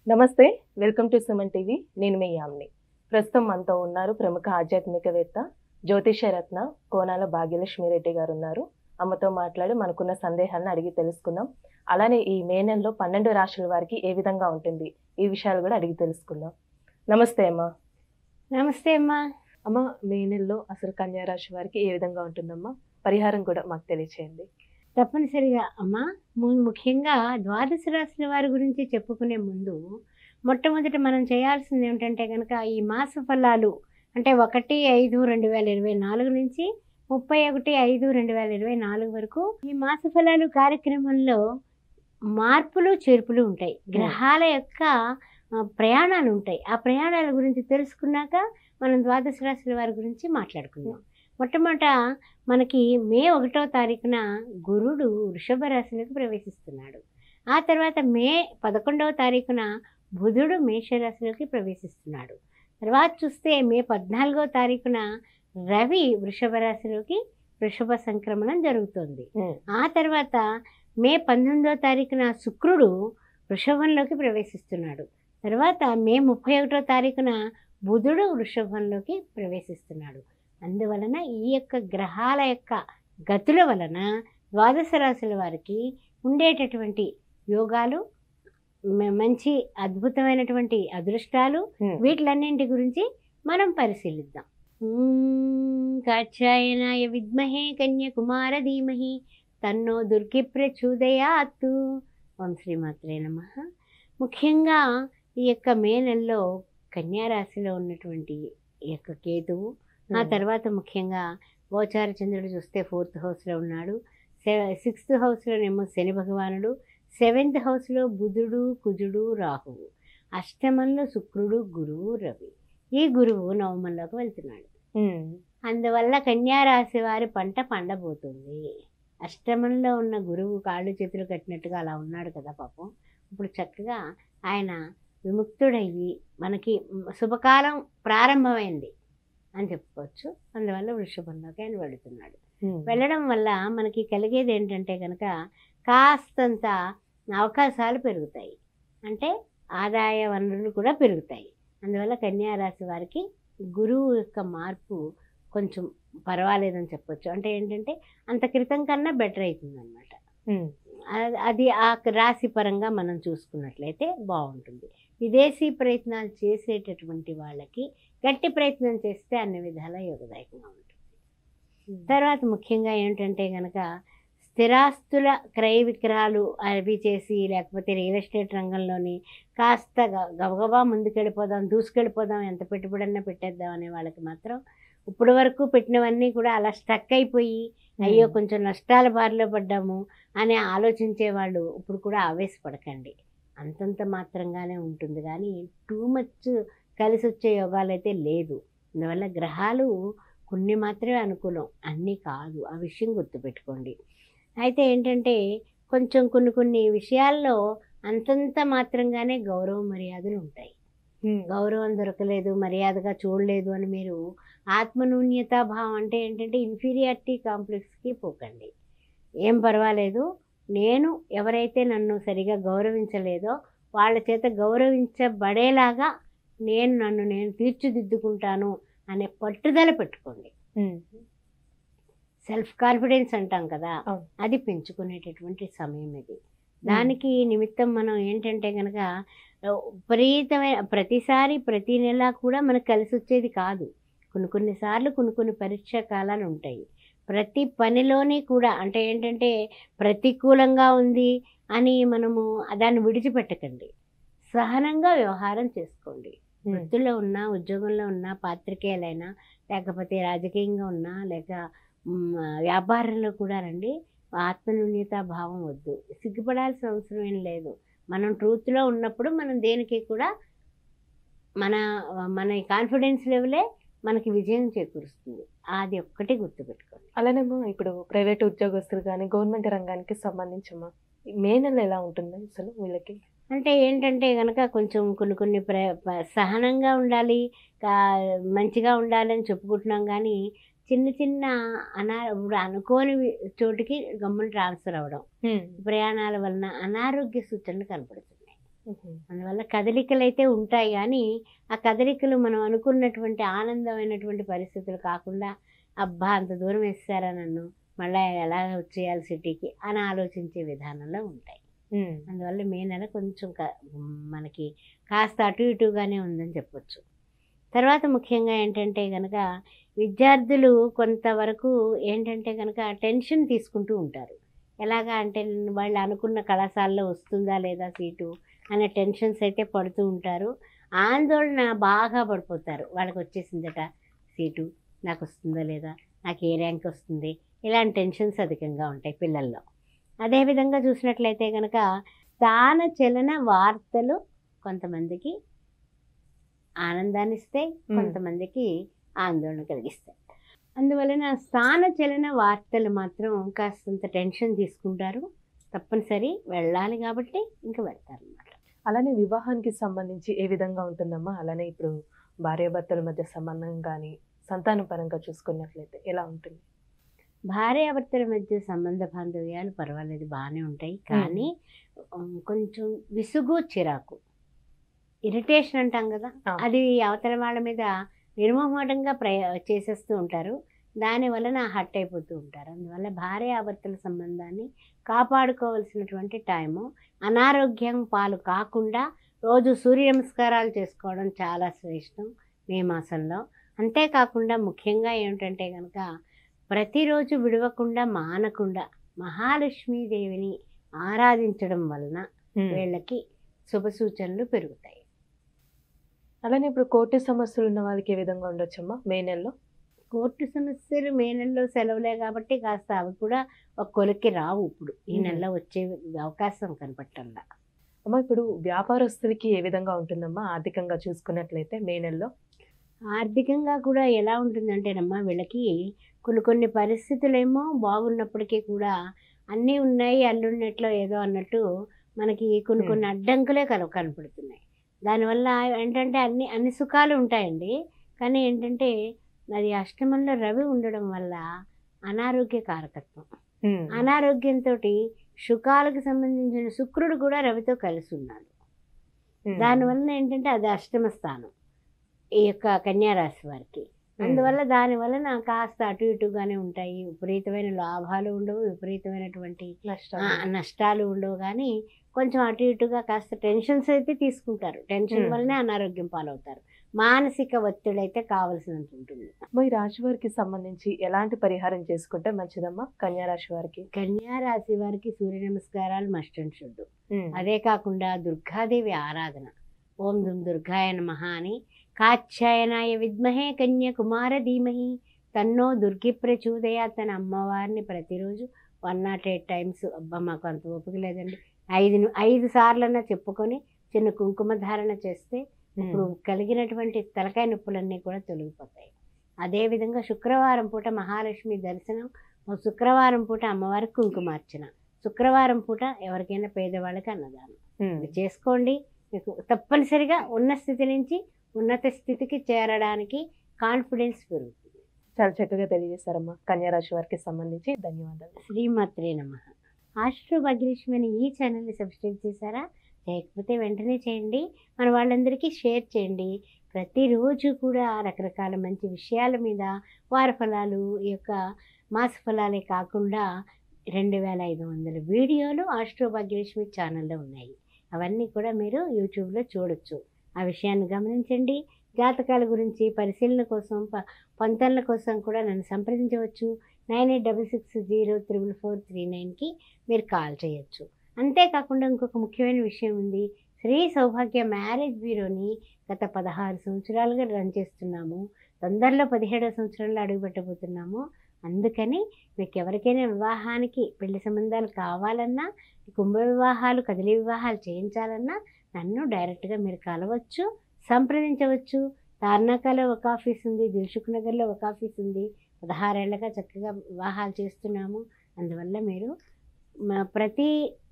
నమస్తే welcome to Suman TV నేను మీ యామ్ని ప్రస్తుతం మనతో ఉన్నారు ప్రముఖ ఆధ్యాత్మికవేత్త జ్యోతిషరత్న కోనాల భాగ్యలక్ష్మి రెడ్డి గారు ఉన్నారు అమ్మతో మాట్లాడి మనకున్న సందేహాలను అడిగి తెలుసుకుందాం అలానే ఈ మే నెలలో పన్నెండు రాశుల వారికి ఏ విధంగా ఉంటుంది ఈ విషయాలు కూడా అడిగి తెలుసుకుందాం నమస్తే అమ్మా నమస్తే అమ్మా అమ్మ మే నెలలో అసలు కన్యా రాశి వారికి ఏ విధంగా ఉంటుందమ్మా పరిహారం కూడా మాకు తెలియచేయండి తప్పనిసరిగా అమ్మా ము- ముఖ్యంగా ద్వాదశ రాశుల వారి గురించి చెప్పుకునే ముందు మొట్టమొదట మనం చేయాల్సింది ఏమిటంటే కనుక ఈ మాస ఫలాలు అంటే ఒకటి ఐదు రెండు వేల ఇరవై నాలుగు నుంచి ముప్పై ఒకటి ఐదు రెండు వేల ఇరవై నాలుగు వరకు ఈ మాస ఫలాలు కార్యక్రమంలో మార్పులు చేర్పులు ఉంటాయి గ్రహాల యొక్క ఆ, ప్రయాణాలు ఉంటాయి ఆ ప్రయాణాల గురించి తెలుసుకున్నాక మనం ద్వాదశ రాశుల వారి గురించి మాట్లాడుకుందాం మొట్టమొదట మనకి మే ఒకటో తారీఖున గురుడు వృషభ రాశిలోకి ప్రవేశిస్తున్నాడు ఆ తర్వాత మే పదకొండవ తారీఖున బుధుడు మేషరాశిలోకి ప్రవేశిస్తున్నాడు తర్వాత చూస్తే మే పద్నాలుగో తారీఖున రవి వృషభ రాశిలోకి వృషభ సంక్రమణం జరుగుతుంది ఆ తర్వాత మే పంతొమ్మిదో తారీఖున శుక్రుడు వృషభంలోకి ప్రవేశిస్తున్నాడు తర్వాత మే ముప్పై ఒకటో తారీఖున బుధుడు వృషభంలోకి ప్రవేశిస్తున్నాడు అందువలన ఈ యొక్క గ్రహాల యొక్క గతుల వలన ద్వాదశ రాశుల వారికి ఉండేటటువంటి యోగాలు మ- మంచి అద్భుతమైనటువంటి అదృష్టాలు వీటిలన్నింటి గురించి మనం పరిశీలిద్దాం ఊం కాత్యాయనాయ విద్మహే కన్యకుమార ధీమహి తన్నో దుర్గి ప్రచోదయాత్తు ఓం శ్రీమాత్రే నమ ముఖ్యంగా ఈ యొక్క మే నెలలో కన్యారాశిలో ఉన్నటువంటి ఈ యొక్క కేతువు ఆ తర్వాత ముఖ్యంగా గోచార చంద్రుడు చూస్తే ఫోర్త్ హౌస్లో ఉన్నాడు సిక్స్త్ హౌస్లోనేమో శని భగవానుడు సెవెంత్ హౌస్లో బుధుడు కుజుడు రాహువు అష్టమంలో శుక్రుడు గురువు రవి ఈ గురువు నవమంలోకి వెళ్తున్నాడు అందువల్ల కన్యా రాశి వారి పంట పండబోతుంది అష్టమంలో ఉన్న గురువు కాళ్ళు చేతులు కట్టినట్టుగా అలా ఉన్నాడు కదా పాపం ఇప్పుడు చక్కగా ఆయన విముక్తుడయ్యి మనకి శుభకాలం ప్రారంభమైంది అని చెప్పుకోవచ్చు అందువల్ల వృషభంలోకి ఆయన వెళుతున్నాడు వెళ్ళడం వల్ల మనకి కలిగేది ఏంటంటే కనుక కాస్తంత అవకాశాలు పెరుగుతాయి అంటే ఆదాయ వనరులు కూడా పెరుగుతాయి అందువల్ల కన్యా రాశి వారికి గురువు యొక్క మార్పు కొంచెం పర్వాలేదని చెప్పొచ్చు అంటే ఏంటంటే అంత క్రితం కన్నా బెటర్ అవుతుంది అనమాట అది ఆ రాశి పరంగా మనం చూసుకున్నట్లయితే బాగుంటుంది విదేశీ ప్రయత్నాలు చేసేటటువంటి వాళ్ళకి గట్టి ప్రయత్నం చేస్తే అన్ని విధాలా యోగదాయకంగా ఉంటుంది తర్వాత ముఖ్యంగా ఏంటంటే కనుక స్థిరాస్తుల క్రయ విక్రయాలు అవి చేసి లేకపోతే రియల్ ఎస్టేట్ రంగంలోని కాస్త గ- గబగబా ముందుకెళ్ళిపోదాం దూసుకెళ్ళిపోదాం ఎంత పెట్టుబడన్నా పెట్టేద్దాం అనే వాళ్ళకి మాత్రం ఇప్పటి వరకు పెట్టినవన్నీ కూడా అలా స్టక్ అయిపోయి అయ్యో కొంచెం నష్టాల బారిలో పడ్డాము అని ఆలోచించే వాళ్ళు ఇప్పుడు కూడా ఆవేశపడకండి అంతంత మాత్రంగానే ఉంటుంది కానీ టూ మచ్ కలిసి వచ్చే యోగాలు అయితే లేదు అందువల్ల గ్రహాలు కొన్ని మాత్రమే అనుకూలం అన్నీ కాదు ఆ విషయం గుర్తుపెట్టుకోండి అయితే ఏంటంటే కొంచెం కొన్ని కొన్ని విషయాల్లో అంతంత మాత్రంగానే గౌరవ మర్యాదలు ఉంటాయి గౌరవం దొరకలేదు మర్యాదగా చూడలేదు అని మీరు ఆత్మనూన్యతా భావం అంటే ఏంటంటే ఇన్ఫీరియారిటీ కాంప్లెక్స్కి పోకండి ఏం పర్వాలేదు నేను ఎవరైతే నన్ను సరిగా గౌరవించలేదో వాళ్ళ చేత గౌరవించబడేలాగా నేను నన్ను నేను తీర్చిదిద్దుకుంటాను అనే పట్టుదల పెట్టుకోండి సెల్ఫ్ కాన్ఫిడెన్స్ అంటాం కదా అవును. అది పెంచుకునేటటువంటి సమయం ఇది దానికి నిమిత్తం మనం ఏంటంటే కనుక విపరీతమైన ప్రతిసారి ప్రతి నెల కూడా మనకు కలిసి వచ్చేది కాదు కొన్ని కొన్నిసార్లు కొన్ని కొన్ని పరీక్షా కాలాలు ఉంటాయి ప్రతి పనిలోని కూడా అంటే ఏంటంటే ప్రతికూలంగా ఉంది అని మనము దాన్ని విడిచిపెట్టకండి సహనంగా వ్యవహారం చేసుకోండి వృత్తిలో ఉన్నా ఉద్యోగంలో ఉన్నా పాత్రికేయులైనా లేకపోతే రాజకీయంగా ఉన్నా లేక మ్, వ్యాపారంలో కూడా రండి ఆత్మన్యూన్యతా భావం వద్దు సిగ్గుపడాల్సిన అవసరం ఏం లేదు మనం ట్రూత్లో ఉన్నప్పుడు మనం దేనికి కూడా మన మన కాన్ఫిడెన్స్ లెవెలే మనకి విజయం చేకూరుస్తుంది అది ఒక్కటి గుర్తుపెట్టుకోండి అలానేమో ఇప్పుడు ప్రైవేట్ ఉద్యోగస్తులు కానీ గవర్నమెంట్ రంగానికి సంబంధించమ్మా మే నెల ఎలా ఉంటుంది అసలు వీళ్ళకి అంటే ఏంటంటే కనుక కొంచెం కొన్ని కొన్ని ప్ర ప- సహనంగా ఉండాలి కా- మంచిగా ఉండాలి అని చెప్పుకుంటున్నాం కానీ చిన్న చిన్న అనా ఇప్పుడు అనుకోని వి- చోటుకి గమ్మున ట్రాన్స్ఫర్ అవ్వడం ప్రయాణాల వలన అనారోగ్య సూచనలు కనపడుతున్నాయి అందువల్ల కదలికలు అయితే ఉంటాయి కానీ ఆ కదలికలు మనం అనుకున్నటువంటి ఆనందమైనటువంటి పరిస్థితులు కాకుండా అబ్బా అంత దూరం వేస్తారా నన్ను మళ్ళీ ఎలా వచ్చేయాలి సిటీకి అని ఆలోచించే విధానంలో ఉంటాయి ఉమ్. అందువల్ల మే నెల కొంచెం క- మనకి కాస్త అటు ఇటుగానే ఉందని చెప్పొచ్చు తర్వాత ముఖ్యంగా ఏంటంటే కనుక విద్యార్థులు కొంతవరకు ఏంటంటే కనుక టెన్షన్ తీసుకుంటూ ఉంటారు ఎలాగా అంటే వాళ్ళు అనుకున్న కళాశాలలో వస్తుందా లేదా సీటు అనే టెన్షన్స్ అయితే పడుతూ ఉంటారు ఆందోళన బాగా పడిపోతారు వాళ్ళకి వచ్చేసిందట సీటు నాకు వస్తుందా లేదా నాకు ఏ ర్యాంక్ వస్తుంది ఇలాంటి టెన్షన్స్ అధికంగా ఉంటాయి పిల్లల్లో అదేవిధంగా చూసినట్లయితే కనుక స్థాన చలన వార్తలు కొంతమందికి ఆనందాన్ని ఇస్తాయి మ్మ్. కొంతమందికి ఆందోళన కలిగిస్తాయి అందువలన స్థాన చలన వార్తలు మాత్రం కాస్తంత టెన్షన్ తీసుకుంటారు తప్పనిసరి వెళ్ళాలి కాబట్టి ఇంకా వెళ్తారు అన్నమాట అలానే వివాహానికి సంబంధించి ఏ విధంగా ఉంటుందమ్మా అలానే ఇప్పుడు భార్యాభర్తల మధ్య సంబంధం కానీ సంతాన పరంగా చూసుకున్నట్లయితే ఎలా ఉంటుంది భార్యాభర్తల మధ్య సంబంధ బాంధవ్యాలు పర్వాలేదు బాగానే ఉంటాయి కానీ ఉమ్, కొంచెం విసుగు చిరాకు ఇరిటేషన్ అంటాం కదా ఆ. అది అవతల వాళ్ళ మీద నిర్మోహమాటంగా ప్రయ చేసేస్తూ ఉంటారు దాని వలన హట్ అయిపోతూ ఉంటారు అందువల్ల భార్యాభర్తల సంబంధాన్ని కాపాడుకోవాల్సినటువంటి టైము అనారోగ్యం పాలు కాకుండా రోజు సూర్య నమస్కారాలు చేసుకోవడం చాలా శ్రేష్టం మే మాసంలో అంతేకాకుండా ముఖ్యంగా ఏమిటంటే కనుక ప్రతిరోజు విడవకుండా మానకుండా మహాలక్ష్మీదేవిని ఆరాధించడం వలన వీళ్ళకి శుభ సూచనలు పెరుగుతాయి అలానే ఇప్పుడు కోర్టు సమస్యలు ఉన్న వాళ్ళకి ఏ విధంగా ఉండొచ్చమ్మా మే నెలలో కోర్టు సమస్యలు మే నెలలో సెలవులే కాబట్టి కాస్త అవి కూడా ఒక కొలిక్కి రావు ఇప్పుడు ఈ మ్మ్. నెలలో వచ్చే అవకాశం కనపట్టల్లా అమ్మా ఇప్పుడు వ్యాపారస్తులకి ఏ విధంగా ఉంటుందమ్మా ఆర్థికంగా చూసుకున్నట్లయితే మే నెలలో ఆర్థికంగా కూడా ఎలా ఉంటుందంటేనమ్మా వీళ్ళకి కొన్ని కొన్ని పరిస్థితులేమో బాగున్నప్పటికీ కూడా అన్నీ ఉన్నాయి అల్లున్నట్లో ఏదో అన్నట్టు మనకి కొన్ని కొన్ని అడ్డంకులే కన కనపడుతున్నాయి దానివల్ల ఏంటంటే అన్ని అన్ని సుఖాలు ఉంటాయండి కానీ ఏంటంటే అది అష్టమంలో రవి ఉండడం వల్ల అనారోగ్య కారకత్వం ఉమ్. అనారోగ్యంతో సుఖాలకు సంబంధించిన శుక్రుడు కూడా రవితో కలిసి ఉన్నాడు ఉమ్. దానివల్ల ఏంటంటే అది అష్టమ స్థానం ఈ యొక్క కన్యారాశి వారికి ఉమ్. అందువల్ల దాని వలన కాస్త అటు ఇటుగానే ఉంటాయి విపరీతమైన లాభాలు ఉండవు విపరీతమైనటువంటి నష్టాలు. ఆ, నష్టాలు ఉండవు కానీ కొంచెం అటు ఇటుగా కాస్త టెన్షన్స్ అయితే తీసుకుంటారు టెన్షన్ Hmm. వల్లనే అనారోగ్యం పాలవుతారు మానసిక ఒత్తిడి అయితే కావలసినంత ఉంటుంది అమ్మా, ఈ రాశి వారికి సంబంధించి ఎలాంటి పరిహారం చేసుకుంటే మంచిదమ్మా కన్యా రాశి వారికి కన్యా రాశి వారికి సూర్య నమస్కారాలు మస్ట్ అండ్ షుడ్ ఉమ్. అదే కాకుండా దుర్గాదేవి ఆరాధన ఓం దుం దుర్గాయ నమః అని కాచ్యాయనాయ విద్మహే కన్యాకుమార ధీమహి తన్నో దుర్గి ప్రచోదయ తన అమ్మవారిని ప్రతిరోజు వన్ నాట్ ఎయిట్ టైమ్స్ అబ్బా మాకు అంత ఓపిక లేదండి ఐదు ను- ఐదు సార్లన్నా చెప్పుకొని చిన్న కుంకుమ ధారణ చేస్తే ఇప్పుడు కలిగినటువంటి తలకాయ నొప్పులన్నీ కూడా తొలగిపోతాయి అదేవిధంగా శుక్రవారం పూట మహాలక్ష్మి దర్శనం ఓ శుక్రవారం పూట అమ్మవారికి కుంకుమార్చన శుక్రవారం పూట ఎవరికైనా పేదవాళ్ళకి అన్నదానం ఉమ్. ఇది చేసుకోండి మీకు తప్పనిసరిగా ఉన్న స్థితి నుంచి ఉన్నత స్థితికి చేరడానికి కాన్ఫిడెన్స్ పెరుగుతుంది చాలా చక్కగా తెలియజేశారమ్మా కన్యా రాశి వారికి సంబంధించి ధన్యవాదాలు శ్రీమాత్రే నమ ఆస్ట్రో భాగ్యలక్ష్మి అనే ఈ ఛానల్ని సబ్స్క్రైబ్ చేశారా చేయకపోతే వెంటనే చేయండి మన వాళ్ళందరికీ షేర్ చేయండి ప్రతిరోజు కూడా రకరకాల మంచి విషయాల మీద వార ఫలాలు ఈ యొక్క మాస ఫలాలే కాకుండా రెండు వేల ఐదు వందల వీడియోలు ఆస్ట్రో భాగ్యలక్ష్మి ఛానల్లో ఉన్నాయి అవన్నీ కూడా మీరు యూట్యూబ్లో చూడొచ్చు ఆ విషయాన్ని గమనించండి జాతకాల గురించి పరిశీలన కోసం ప- పొంతనల కోసం కూడా నన్ను సంప్రదించవచ్చు nine eight double six zero triple four three నైన్కి మీరు కాల్ చేయొచ్చు అంతేకాకుండా ఇంకొక ముఖ్యమైన విషయం ఉంది శ్రీ సౌభాగ్య మ్యారేజ్ బ్యూరోని గత పదహారు సంవత్సరాలుగా రన్ చేస్తున్నాము తొందరలో పదిహేడవ సంవత్సరంలో అడుగుపెట్టబోతున్నాము అందుకని మీకు ఎవరికైనా వివాహానికి పెళ్లి సంబంధాలు కావాలన్నా కుంభ వివాహాలు కదిలి వివాహాలు చేయించాలన్నా నన్ను డైరెక్ట్గా మీరు కలవచ్చు సంప్రదించవచ్చు తార్నాకాలో ఒక ఆఫీస్ ఉంది దిల్సుఖ్ నగర్లో ఒక ఆఫీస్ ఉంది పదహారేళ్లుగా చక్కగా వివాహాలు చేస్తున్నాము అందువల్ల మీరు మా ప్రతి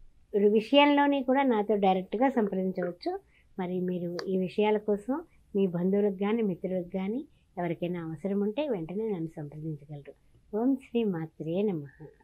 విషయంలోని కూడా నాతో డైరెక్ట్గా సంప్రదించవచ్చు మరి మీరు ఈ విషయాల కోసం మీ బంధువులకు కానీ మిత్రులకు కానీ ఎవరికైనా అవసరం ఉంటే వెంటనే నన్ను సంప్రదించగలరు ఓం శ్రీ మాత్రే నమః